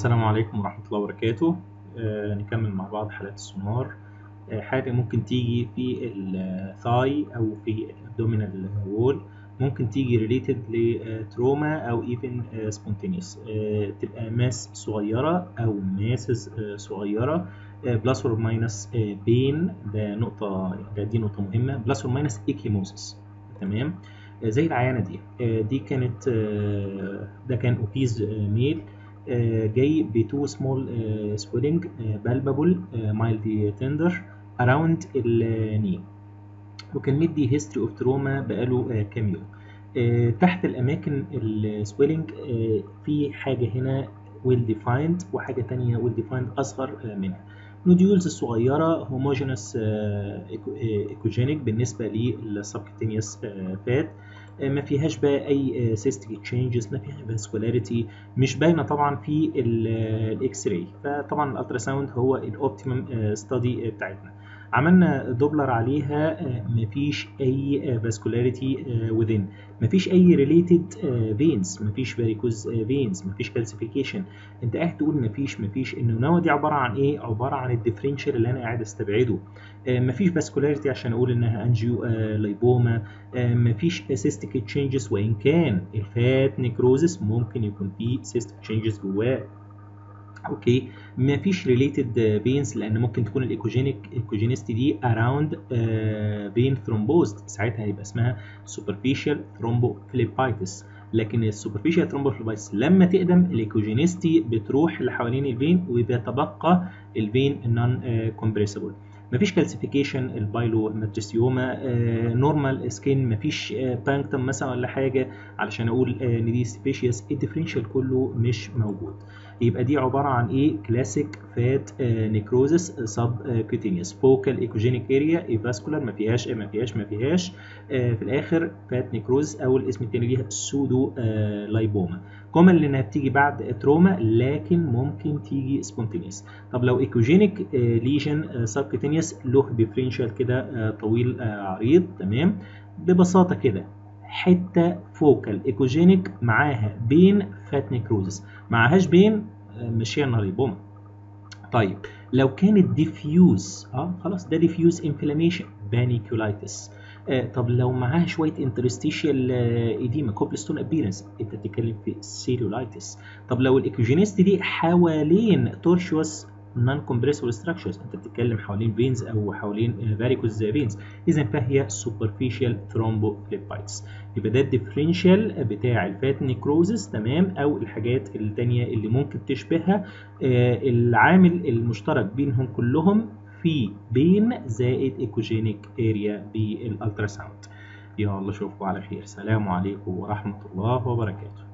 السلام عليكم ورحمة الله وبركاته آه نكمل مع بعض حالات السونار آه حاجة ممكن تيجي في الثاي أو في الابدومينال وول ممكن تيجي ريليتد لتروما أو ايفن سبونتينيوس تبقى ماس صغيرة أو ماسز صغيرة بلس اور ماينس بين ده نقطة ده دي نقطة مهمة بلس اور ماينس ايكيموسيس تمام آه زي العيانة دي آه دي كانت آه ده كان اوبيز ميل جاي بتو سمول سويلنج بالبابل مايلدي تندر اراوند الني وكان مدي هيستوري اوف تروما بقاله كام يوم تحت الاماكن السويلنج في حاجه هنا ويل ديفايند وحاجه تانية ويل ديفايند اصغر منها نوديولز الصغيره هوموجينس ايكوجينيك بالنسبه للسبكتينيوس فات ما فيهاش بقى اي سيستيك تشينجز ما فيها فاسكولاريتي مش باينه طبعا في الاكس راي فطبعا الالترا ساوند هو الاوبتيمم ستادي بتاعتنا عملنا دوبلر عليها مفيش اي فاسكولاريتي within مفيش اي ريليتد فينز مفيش فاريكوز فينز مفيش كالسيفيكيشن انت قاعد تقول مفيش مفيش النونوه دي عباره عن ايه عباره عن الديفرنشال اللي انا قاعد استبعده مفيش فاسكولاريتي عشان اقول انها انجيو لايبوما مفيش سيستيك تشينجز وان كان الفات نيكروزس ممكن يكون فيه سيستيك تشينجز جواه اوكي مفيش ريليتد فينز لان ممكن تكون الايكوجينيك الايكوجينيستي دي اراوند فين ثرومبوست ساعتها هيبقى اسمها سوبرفيشال ثرومبوفليبايتس لكن السوبرفيشال ثرومبوفليبايتس لما تقدم الايكوجينيستي بتروح لحوالين الفين وبيتبقى الفين النون كومبريسبل مفيش كالسيفيكيشن البايلو ماتريسيوما نورمال سكين مفيش بانكتم مثلا ولا حاجه علشان اقول ان دي سبيشيس الديفرنشال كله مش موجود يبقى دي عباره عن ايه كلاسيك فات نيكروزس سب كوتينيوس فوكال ايكوجينيك اريا ايفاسكولار ما فيهاش ما فيهاش ما فيهاش آه في الاخر فات نيكروز او الاسم الثاني ليها سودو آه لايبوما كومن لانها بتيجي بعد تروما لكن ممكن تيجي سبونتينيوس طب لو ايكوجينيك آه ليجن سب كوتينيوس له ديفرنشال كده طويل عريض تمام ببساطه كده حته فوكال ايكوجينيك معاها بين فات نيكروزس معاهاش بين مشيها ناريبوما طيب لو كانت ديفيوز اه خلاص ده ديفيوز انفلاميشن بانيكولايتس آه طب لو معاها شويه انترستيشيال ايديما كوبلستون ابيرنس انت بتتكلم في سيلولايتس طب لو الايكوجينيست دي حوالين تورشوس نون كومبريسبل ستراكشرز انت بتتكلم حوالين فينز او حوالين فاريكوز فينز اذا فهي سوبرفيشال ثرومبوفليبايتس يبقى ده الديفرنشال بتاع الفات نيكروزس تمام او الحاجات الثانيه اللي ممكن تشبهها آه العامل المشترك بينهم كلهم في بين زائد ايكوجينيك اريا بالالترا ساوند يلا اشوفكم على خير سلام عليكم ورحمه الله وبركاته